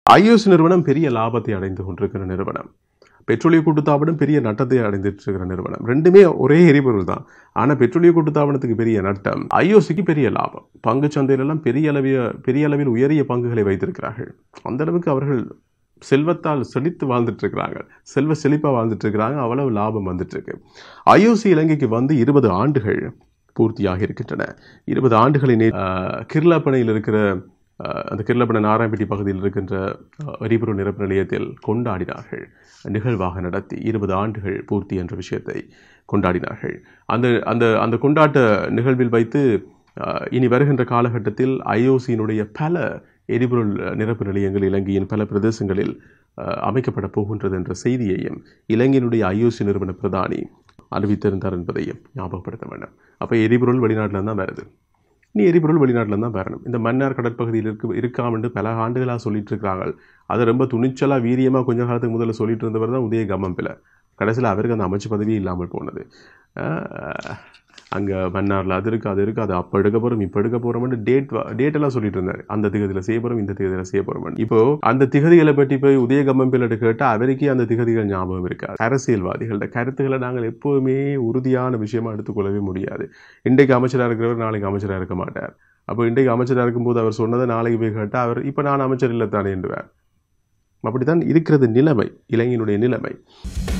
IOC நிறுவனம் பெரிய லாபத்தை அடைந்து கொண்டிருக்கிற நிறுவனம் பெட்ரோலிய கூட்டுத்தாபனம் பெரிய நட்டத்தை அடைந்துட்டு இருக்கிற நிறுவனம் ரெண்டுமே ஒரே எரிபொருள் தான் ஆனால் பெட்ரோலிய கூட்டுத்தாபனத்துக்கு பெரிய நட்டம் ஐஓசிக்கு பெரிய லாபம் பங்கு சந்தையிலெல்லாம் பெரிய அளவில் பெரிய அளவில் உயரிய பங்குகளை வைத்திருக்கிறார்கள் அந்த அளவுக்கு அவர்கள் செல்வத்தால் செழித்து வாழ்ந்துட்டு இருக்கிறாங்க செல்வ செழிப்பாக வாழ்ந்துட்டு இருக்கிறாங்க அவ்வளவு லாபம் வந்துட்டு இருக்கு ஐஓசி இலங்கைக்கு வந்து இருபது ஆண்டுகள் பூர்த்தியாக இருக்கின்றன இருபது ஆண்டுகளின் கிர்லாப்பனையில் இருக்கிற அஹ், அந்த கிர்லப்பன நாராயணப்பட்டி பகுதியில் இருக்கின்ற அஹ், எரிபொருள் நிரப்பு நிலையத்தில் கொண்டாடினார்கள் நிகழ்வாக நடத்தி இருபது ஆண்டுகள் பூர்த்தி என்ற விஷயத்தை கொண்டாடினார்கள் அந்த அந்த அந்த கொண்டாட்ட நிகழ்வில் வைத்து அஹ், இனி வருகின்ற காலகட்டத்தில் ஐஓசியினுடைய பல எரிபொருள் நிரப்பு நிலையங்கள் இலங்கையின் பல பிரதேசங்களில் அஹ், அமைக்கப்பட போகின்றது என்ற செய்தியையும் இலங்கையினுடைய ஐஓசி நிறுவன பிரதானி அறிவித்திருந்தார் என்பதையும் ஞாபகப்படுத்த வேண்டும் அப்போ எரிபொருள் வெளிநாட்டில் தான் வருது நீ எரிபொருள் வெளிநாட்டில் தான் வரணும் இந்த மன்னார் கடற்பகுதியில் இருக்கு இருக்காமண்டு பல ஆண்டுகளாக சொல்லிட்டு இருக்கிறாங்க அதை ரொம்ப துணிச்சலாக வீரியமாக கொஞ்ச காலத்துக்கு முதல்ல சொல்லிட்டு இருந்தவர் தான் உதய கம்மம்பில் கடைசியில் அவருக்கு அந்த அமைச்சு பதவியே இல்லாமல் போனது அங்கே மன்னாரில் அது இருக்குது அது இருக்குது அது அப்போ எடுக்க போகிறோம் இப்போ எடுக்க போகிறோம்னு டேட் டேட் எல்லாம் சொல்லிட்டு இருந்தார் அந்த திகதியில் செய்ய போகிறோம் இந்த திகதியில் செய்ய போகிறோம் இப்போ அந்த திகதிகளை பற்றி போய் உதய கம்மம்பில் கேட்டால் அவருக்கே அந்த திகதிகள் ஞாபகம் இருக்காது அரசியல்வாதிகளோட கருத்துக்களை நாங்கள் எப்போவுமே உறுதியான விஷயமா எடுத்துக்கொள்ளவே முடியாது இன்றைக்கு அமைச்சராக இருக்கிறவர் நாளைக்கு அமைச்சராக இருக்க மாட்டார் அப்போ இன்றைக்கு அமைச்சராக இருக்கும்போது அவர் சொன்னதை நாளைக்கு போய் கேட்டால் அவர் இப்போ நான் அமைச்சர் இல்லை தானே என்றுவார் அப்படித்தான் இருக்கிறது நிலைமை இளைஞனுடைய நிலைமை